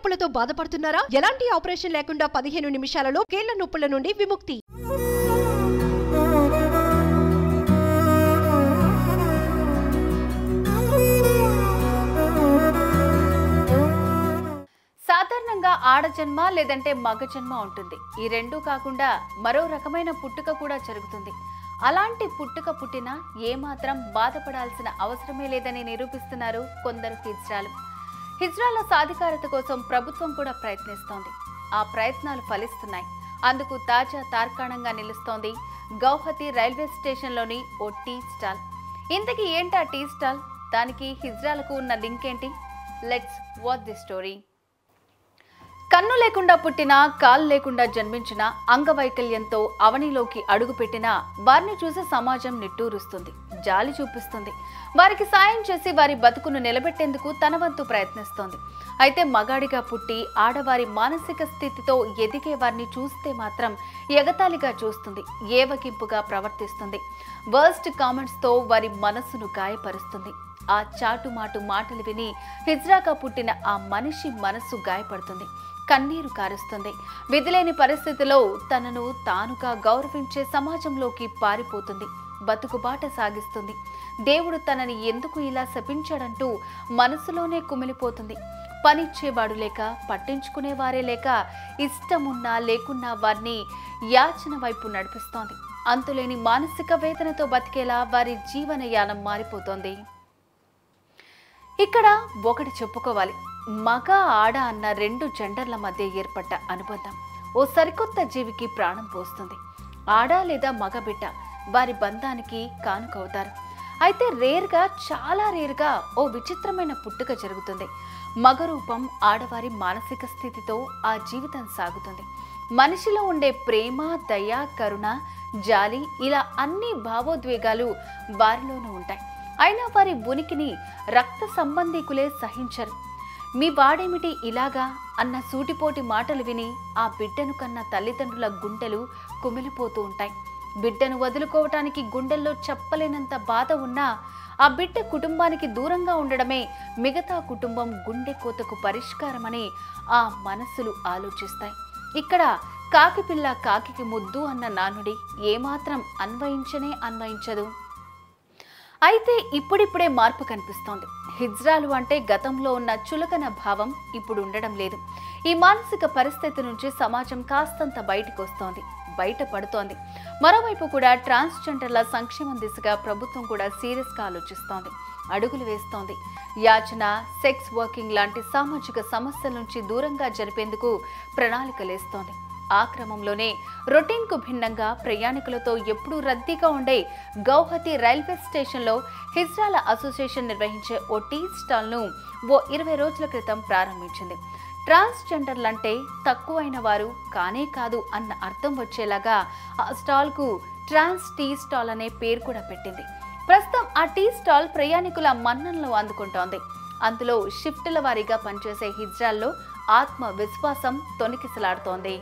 నొప్పులతో బాధపడుతున్నారా ఎలాంటి ఆపరేషన్ లేకుండా పదిహేను నిమిషాలలో కీళ్ల నొప్పుల నుండి విముక్తి సాధారణంగా ఆడ జన్మ లేదంటే మగ జన్మ ఉంటుంది ఈ రెండూ కాకుండా మరో రకమైన పుట్టుక కూడా జరుగుతుంది అలాంటి పుట్టుక పుట్టినా ఏమాత్రం బాధపడాల్సిన అవసరమే లేదని నిరూపిస్తున్నారు కొందరు హిజ్రాలు హిజ్రాల సాధికారత కోసం ప్రభుత్వం కూడా ప్రయత్నిస్తోంది ఆ ప్రయత్నాలు ఫలిస్తున్నాయి అందుకు తాజా తార్కాణంగా నిలుస్తోంది గౌహతి రైల్వే స్టేషన్లోని ఓ టీ స్టాల్ ఇంతకీ ఏంటా టీ స్టాల్ దానికి హిజ్రాలకు ఉన్న లింక్ ఏంటి లెట్స్ వాచ్ ది స్టోరీ కన్ను లేకుండా పుట్టిన కాలు లేకుండా జన్మించిన అంగవైకల్యంతో అవనిలోకి అడుగుపెట్టిన వారిని చూసి సమాజం నిట్టూరుస్తుంది జాలి చూపిస్తుంది వారికి సాయం చేసి వారి బతుకును నిలబెట్టేందుకు తన వంతు ప్రయత్నిస్తోంది అయితే మగాడిగా పుట్టి ఆడవారి మానసిక స్థితితో ఎదిగే వారిని చూస్తే మాత్రం ఎగతాళిగా చూస్తుంది ఏవగింపుగా ప్రవర్తిస్తుంది వర్స్ట్ కామెంట్స్తో వారి మనస్సును గాయపరుస్తుంది ఆ చాటుమాటు మాటలు విని హిజ్రాగా పుట్టిన ఆ మనిషి మనస్సు గాయపడుతుంది కన్నీరు కారుస్తుంది విధిలేని పరిస్థితిలో తనను తానుగా గౌరవించే సమాజంలోకి పారిపోతుంది బతుకుబాట సాగిస్తుంది దేవుడు తనని ఎందుకు ఇలా శపించాడంటూ మనసులోనే కుమిలిపోతుంది పనిచ్చేవాడు లేక పట్టించుకునేవారే లేక ఇష్టమున్నా లేకున్నా వారిని యాచన వైపు నడిపిస్తోంది అంతులేని మానసిక వేదనతో బతికేలా వారి జీవనయానం మారిపోతోంది ఇక్కడ ఒకటి చెప్పుకోవాలి మగ ఆడ అన్న రెండు జెండర్ల మధ్య ఏర్పడ్డ అనుబంధం ఓ సరికొత్త జీవికి ప్రాణం పోస్తుంది ఆడ లేదా మగ బిడ్డ వారి బంధానికి కానుకవుతారు అయితే రేర్గా చాలా రేర్గా ఓ విచిత్రమైన పుట్టుక జరుగుతుంది మగ రూపం ఆడవారి మానసిక స్థితితో ఆ జీవితం సాగుతుంది మనిషిలో ఉండే ప్రేమ దయ కరుణ జాలి ఇలా అన్ని భావోద్వేగాలు వారిలోనూ ఉంటాయి అయినా వారి ఉనికిని రక్త సంబంధీకులే సహించరు మీ వాడేమిటి ఇలాగా అన్న సూటిపోటి మాటలు విని ఆ బిడ్డను కన్న తల్లిదండ్రుల గుండెలు కుమిలిపోతూ ఉంటాయి బిడ్డను వదులుకోవటానికి గుండెల్లో చెప్పలేనంత బాధ ఉన్నా ఆ బిడ్డ కుటుంబానికి దూరంగా ఉండడమే మిగతా కుటుంబం గుండె కోతకు పరిష్కారమని ఆ మనస్సులు ఆలోచిస్తాయి ఇక్కడ కాకిపిల్ల కాకికి ముద్దు అన్న నానుడి ఏమాత్రం అన్వయించనే అన్వయించదు అయితే ఇప్పుడిప్పుడే మార్పు కనిపిస్తోంది హిజ్రాలు అంటే గతంలో ఉన్న చులకన భావం ఇప్పుడు ఉండడం లేదు ఈ మానసిక పరిస్థితి నుంచి సమాజం కాస్తంత బయటకు వస్తోంది బయట పడుతోంది మరోవైపు కూడా ట్రాన్స్జెండర్ల సంక్షేమం దిశగా ప్రభుత్వం కూడా సీరియస్గా ఆలోచిస్తోంది అడుగులు వేస్తోంది యాచన సెక్స్ వర్కింగ్ లాంటి సామాజిక సమస్యల నుంచి దూరంగా జరిపేందుకు ప్రణాళికలేస్తోంది ఆ క్రమంలోనే రొటీన్కు భిన్నంగా ప్రయాణికులతో ఎప్పుడూ రద్దీగా ఉండే గౌహతి రైల్వే స్టేషన్లో హిజ్రాల అసోసియేషన్ నిర్వహించే ఓ టీ స్టాల్ను ఓ ఇరవై రోజుల క్రితం ప్రారంభించింది ట్రాన్స్జెండర్లంటే తక్కువైన వారు కానే కాదు అన్న అర్థం వచ్చేలాగా ఆ స్టాల్కు ట్రాన్స్ టీ స్టాల్ అనే పేరు కూడా పెట్టింది ప్రస్తుతం ఆ టీ స్టాల్ ప్రయాణికుల మన్ననలు అందుకుంటోంది అందులో షిఫ్టుల వారీగా పనిచేసే హిజ్రాల్లో ఆత్మ విశ్వాసం తొణికిసలాడుతోంది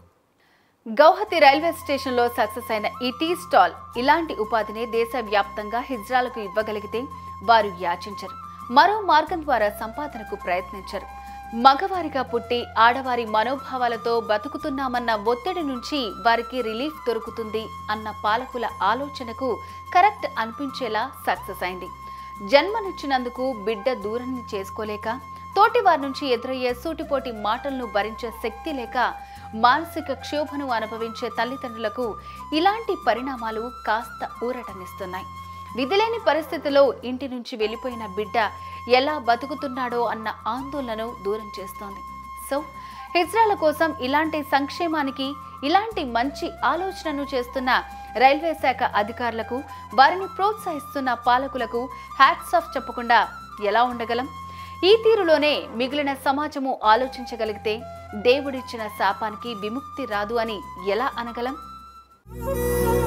గౌహతి రైల్వే స్టేషన్లో సక్సెస్ అయిన ఈ టీ స్టాల్ ఇలాంటి ఉపాధిని దేశవ్యాప్తంగా హిజ్రాలకు ఇవ్వగలిగితే వారు యాచించరు మరో మార్గం ద్వారా సంపాదనకు ప్రయత్నించరు మగవారిగా పుట్టి ఆడవారి మనోభావాలతో బతుకుతున్నామన్న ఒత్తిడి నుంచి వారికి రిలీఫ్ దొరుకుతుంది అన్న పాలకుల ఆలోచనకు కరెక్ట్ అనిపించేలా సక్సెస్ అయింది జన్మనిచ్చినందుకు బిడ్డ దూరాన్ని చేసుకోలేక తోటి వారి నుంచి ఎదురయ్యే సూటిపోటి మాటలను భరించే శక్తి లేక మానసిక క్షోభను అనుభవించే తల్లిదండ్రులకు ఇలాంటి పరిణామాలు కాస్త ఊరటనిస్తున్నాయి విధిలేని పరిస్థితిలో ఇంటి నుంచి వెళ్ళిపోయిన బిడ్డ ఎలా బతుకుతున్నాడో అన్న ఆందోళనను దూరం చేస్తోంది సో హిజ్రాల కోసం ఇలాంటి సంక్షేమానికి ఇలాంటి మంచి ఆలోచనను చేస్తున్న రైల్వే శాఖ అధికారులకు వారిని ప్రోత్సహిస్తున్న పాలకులకు హ్యాట్స్ ఆఫ్ చెప్పకుండా ఎలా ఉండగలం ఈ తీరులోనే మిగిలిన సమాజము ఆలోచించగలిగితే దేవుడిచ్చిన శాపానికి విముక్తి రాదు అని ఎలా అనగలం